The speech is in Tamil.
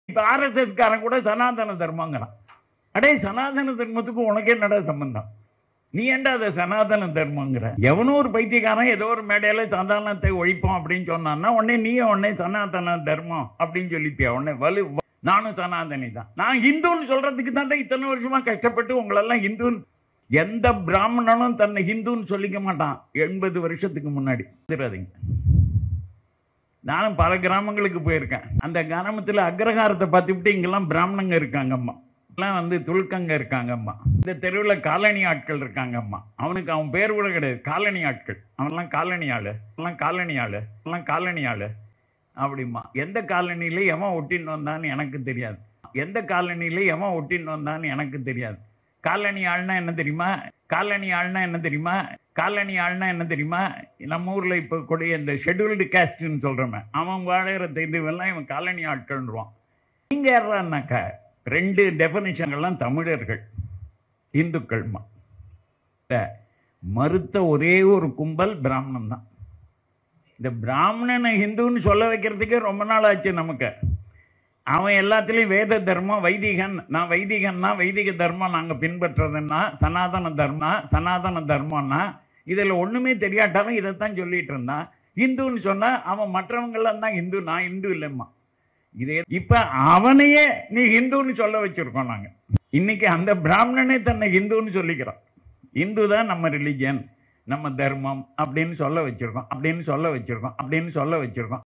இப்ப ஆர்எஸ்எஸ் காரன் கூட சனாதன தர்மங்கிறான் அடே சனாதன தர்மத்துக்கு உனக்கு என்னடா சம்பந்தம் நீ ஏன்டா அதை சனாதன தர்மங்கிற எவனோ ஒரு பைத்தியக்காரன் ஏதோ ஒரு மேடையில சனாதனத்தை ஒழிப்போம் அப்படின்னு சொன்னான்னா உடனே நீயே உடனே சனாதன தர்மம் அப்படின்னு சொல்லிப்பியா உடனே வலு நானும் சனாதனி தான் நான் இந்துன்னு சொல்றதுக்கு தான் இத்தனை வருஷமா கஷ்டப்பட்டு உங்களெல்லாம் இந்துன்னு எந்த பிராமணனும் தன்னை ஹிந்துன்னு சொல்லிக்க மாட்டான் எண்பது வருஷத்துக்கு முன்னாடி தெரியாதுங்க நானும் பல கிராமங்களுக்கு போயிருக்கேன் அந்த கிராமத்துல அக்ரஹாரத்தை பார்த்துவிட்டு இங்கெல்லாம் பிராமணங்க இருக்காங்கம்மா எல்லாம் வந்து துலுக்கங்க இருக்காங்கம்மா இந்த தெருவில் காலனி ஆட்கள் இருக்காங்கம்மா அவனுக்கு அவன் பேர் கூட கிடையாது காலனி ஆட்கள் அவன்லாம் காலனி ஆளு அவன்லாம் காலனி ஆளு அவன்லாம் காலனி ஆளு அப்படிம்மா எந்த காலனியில எவன் ஒட்டின்னு வந்தான்னு எனக்கு தெரியாது எந்த காலனியில எவன் ஒட்டின்னு வந்தான்னு எனக்கு தெரியாது காலனி ஆள்னா என்ன தெரியுமா காலனி ஆள்னா என்ன தெரியுமா காலனி ஆள்னா என்ன தெரியுமா நம்ம ஊர்ல இப்போ கூடிய இந்த ஷெட்யூல்டு கேஸ்ட்னு சொல்றோமே அவன் வாழற இதுவெல்லாம் இவன் காலனி ஆட்கள்ன்றான் நீங்க யாரான்னாக்கா ரெண்டு டெஃபனிஷன்கள்லாம் தமிழர்கள் இந்துக்கள்மா இந்த மறுத்த ஒரே ஒரு கும்பல் பிராமணன் தான் இந்த பிராமணனை ஹிந்துன்னு சொல்ல வைக்கிறதுக்கே ரொம்ப நாள் ஆச்சு நமக்கு அவன் எல்லாத்துலேயும் வேத தர்மம் வைதிகன் நான் வைதிகன்னா வைதிக தர்மம் நாங்கள் பின்பற்றுறதுன்னா சனாதன தர்மம் சனாதன தர்மம்னா இதில் ஒன்றுமே தெரியாட்டாலும் இதைத்தான் சொல்லிட்டு இருந்தான் இந்துன்னு சொன்னா அவன் மற்றவங்கெல்லாம் தான் இந்து நான் இந்து இல்லைம்மா இதே இப்ப அவனையே நீ ஹிந்துன்னு சொல்ல வச்சிருக்கோம் நாங்க இன்னைக்கு அந்த பிராமணனே தன்னை ஹிந்துன்னு சொல்லிக்கிறான் இந்து தான் நம்ம ரிலிஜன் நம்ம தர்மம் அப்படின்னு சொல்ல வச்சிருக்கோம் அப்படின்னு சொல்ல வச்சிருக்கோம் அப்படின்னு சொல்ல வச்சிருக்கோம்